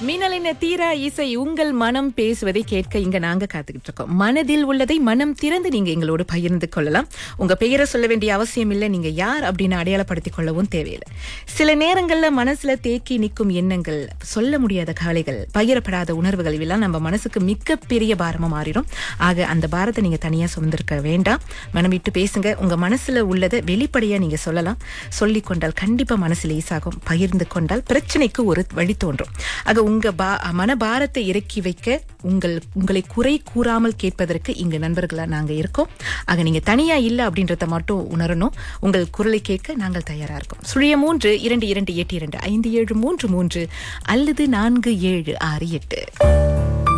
மின்னலின தீரா இசை உங்கள் மனம் பேசுவதை கேட்க இங்க நாங்க காத்துக்கிட்டு இருக்கோம் மனதில் உள்ளதை மனம் திறந்து நீங்க எங்களோடு பகிர்ந்து கொள்ளலாம் உங்க பெயரை சொல்ல வேண்டிய அவசியம் இல்லை நீங்க யார் அப்படின்னு அடையாளப்படுத்திக் கொள்ளவும் தேவையில்லை சில நேரங்கள்ல மனசுல தேக்கி நிற்கும் எண்ணங்கள் சொல்ல முடியாத கவலைகள் பகிரப்படாத உணர்வுகள் எல்லாம் நம்ம மனசுக்கு மிக பெரிய பாரமா மாறிடும் ஆக அந்த பாரத்தை நீங்க தனியா சுமந்திருக்க வேண்டாம் மனம் விட்டு பேசுங்க உங்க மனசுல உள்ளதை வெளிப்படையா நீங்க சொல்லலாம் சொல்லிக் கொண்டால் கண்டிப்பா மனசு லேசாகும் பகிர்ந்து கொண்டால் பிரச்சனைக்கு ஒரு வழி தோன்றும் ஆக உங்க பா மனபாரத்தை இறக்கி வைக்க உங்கள் உங்களை குறை கூறாமல் கேட்பதற்கு இங்க நண்பர்களா நாங்க இருக்கோம் ஆக நீங்க தனியா இல்ல அப்படின்றத மட்டும் உணரணும் உங்கள் குரலை கேட்க நாங்கள் தயாரா இருக்கோம் சுழிய மூன்று இரண்டு இரண்டு எட்டு இரண்டு ஐந்து ஏழு மூன்று மூன்று அல்லது நான்கு ஏழு ஆறு எட்டு